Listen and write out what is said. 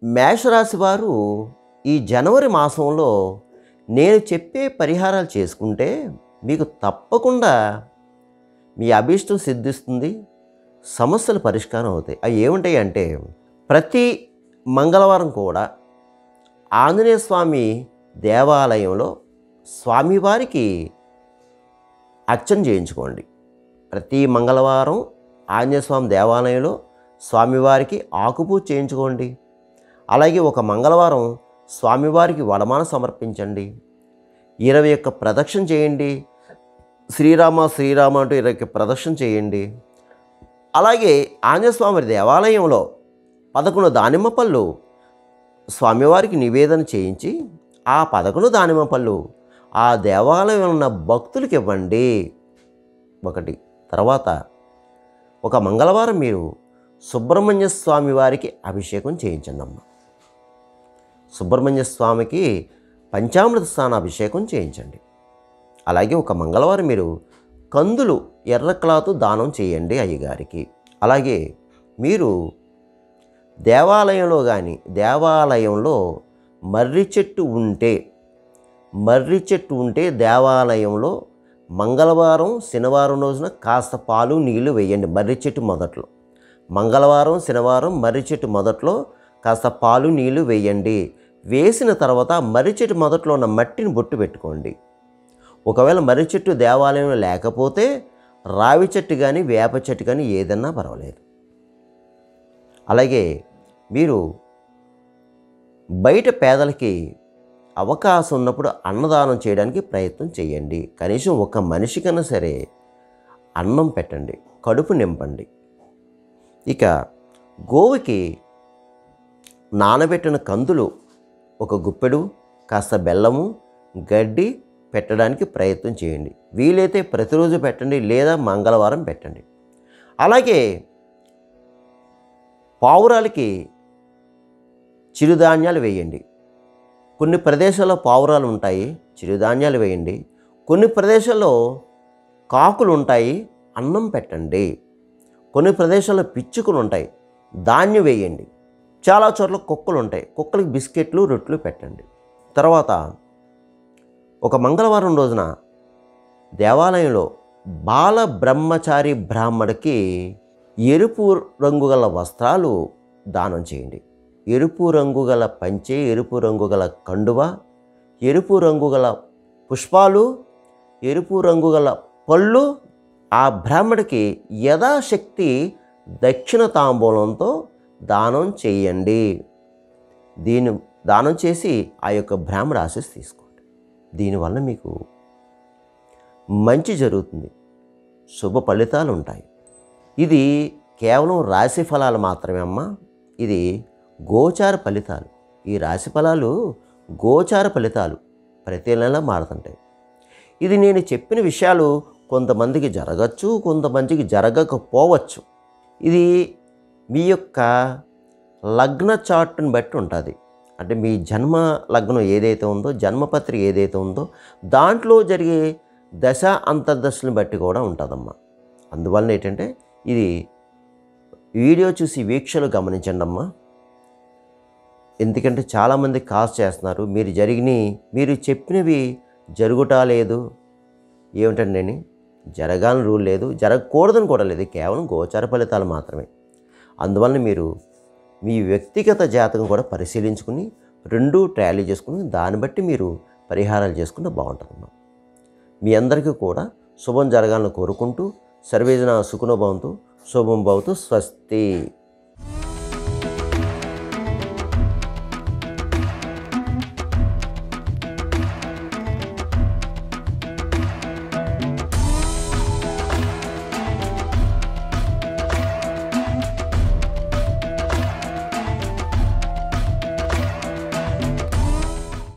మేషరాశి వారు ఈ జనవరి మాసంలో నేను చెప్పే పరిహారాలు చేసుకుంటే మీకు తప్పకుండా మీ అభీష్టం సిద్ధిస్తుంది సమస్యలు పరిష్కారం అవుతాయి అవి ఏముంటాయి అంటే ప్రతి మంగళవారం కూడా ఆంజనేయ స్వామి దేవాలయంలో స్వామివారికి అర్చన చేయించుకోండి ప్రతి మంగళవారం ఆంజనేయ స్వామి దేవాలయంలో స్వామివారికి ఆకుపూజ చేయించుకోండి అలాగే ఒక మంగళవారం స్వామివారికి వడమాన సమర్పించండి ఇరవై ఒక్క ప్రదక్షిణ చేయండి శ్రీరామ శ్రీరామ అంటూ ఇరవై ఒక్క ప్రదక్షిణ చేయండి అలాగే ఆంజనేయ స్వామి దేవాలయంలో పదకొండు దానిమ్మ పళ్ళు స్వామివారికి నివేదన చేయించి ఆ పదకొండు దానిమ్మ పళ్ళు ఆ దేవాలయంలో ఉన్న భక్తులకు ఇవ్వండి ఒకటి తర్వాత ఒక మంగళవారం మీరు సుబ్రహ్మణ్య స్వామి వారికి అభిషేకం చేయించండి అమ్మ సుబ్రహ్మణ్య స్వామికి పంచామృత స్నాన అభిషేకం చేయించండి అలాగే ఒక మంగళవారం మీరు కందులు ఎర్ర క్లాత్ దానం చేయండి అయ్యగారికి అలాగే మీరు దేవాలయంలో కానీ దేవాలయంలో మర్రి చెట్టు ఉంటే మర్రి చెట్టు ఉంటే దేవాలయంలో మంగళవారం శనివారం రోజున కాస్త పాలు నీళ్లు వేయండి మర్రి చెట్టు మొదట్లో మంగళవారం శనివారం మర్రి చెట్టు మొదట్లో కాస్త పాలు నీళ్లు వేయండి వేసిన తర్వాత ఆ మర్రి చెట్టు మొదట్లో ఉన్న మట్టిని బొట్టు పెట్టుకోండి ఒకవేళ మర్రి చెట్టు దేవాలయంలో లేకపోతే రావి చెట్టు కానీ వేప చెట్టు కానీ ఏదన్నా పర్వాలేదు అలాగే మీరు బయట పేదలకి అవకాశం ఉన్నప్పుడు అన్నదానం చేయడానికి ప్రయత్నం చేయండి కనీసం ఒక మనిషికన్నా సరే అన్నం పెట్టండి కడుపు నింపండి ఇక గోవుకి నానబెట్టిన కందులు ఒక గుప్పెడు కాస్త బెల్లము గడ్డి పెట్టడానికి ప్రయత్నం చేయండి వీలైతే ప్రతిరోజు పెట్టండి లేదా మంగళవారం పెట్టండి అలాగే పావురాలకి చిరుధాన్యాలు వేయండి కొన్ని ప్రదేశాల్లో పావురాలు ఉంటాయి చిరుధాన్యాలు వేయండి కొన్ని ప్రదేశాల్లో కాకులు ఉంటాయి అన్నం పెట్టండి కొన్ని ప్రదేశాల్లో పిచ్చుకలు ఉంటాయి ధాన్యం వేయండి చాలా చోట్ల కుక్కలు ఉంటాయి కుక్కలకి బిస్కెట్లు రొట్టెలు పెట్టండి తర్వాత ఒక మంగళవారం రోజున దేవాలయంలో బాల బ్రహ్మచారి బ్రాహ్మడికి ఎరుపు రంగు గల వస్త్రాలు దానం చేయండి ఎరుపు రంగు గల పంచె ఎరుపు రంగు గల కండువ ఎరుపు రంగు గల పుష్పాలు ఎరుపు రంగు గల పళ్ళు ఆ బ్రాహ్మడికి యథాశక్తి దక్షిణ తాంబూలంతో దానం చేయండి దీని దానం చేసి ఆ యొక్క బ్రాహ్మణ ఆశీస్ తీసుకోండి దీనివల్ల మీకు మంచి జరుగుతుంది శుభ ఫలితాలు ఉంటాయి ఇది కేవలం రాశి ఫలాలు మాత్రమే అమ్మా ఇది గోచార ఫలితాలు ఈ రాశి ఫలాలు గోచార ఫలితాలు ప్రతి నెల మారుతుంటాయి ఇది నేను చెప్పిన విషయాలు కొంతమందికి జరగచ్చు కొంతమందికి జరగకపోవచ్చు ఇది మీ యొక్క లగ్న చార్ట్ని బట్టి ఉంటుంది అంటే మీ జన్మ లగ్నం ఏదైతే ఉందో జన్మపత్రిక ఏదైతే ఉందో దాంట్లో జరిగే దశ అంతర్దశలను బట్టి కూడా ఉంటుందమ్మా అందువలన ఏంటంటే ఇది వీడియో చూసి వీక్షలు గమనించండి అమ్మా ఎందుకంటే చాలామంది కాల్స్ చేస్తున్నారు మీరు జరిగిన మీరు చెప్పినవి జరుగుటా లేదు ఏమిటండి నేను జరగాలని రూల్ లేదు జరగకూడదని కూడా లేదు కేవలం గోచార ఫలితాలు మాత్రమే అందువలన మీరు మీ వ్యక్తిగత జాతకం కూడా పరిశీలించుకుని రెండు ట్రాలీ చేసుకుని దాన్ని బట్టి మీరు పరిహారాలు చేసుకుంటే బాగుంటుందమ్మా మీ అందరికీ కూడా శుభం జరగాలని కోరుకుంటూ సర్వేజన సుఖనోభవంతు శుభం భవతు స్వస్తి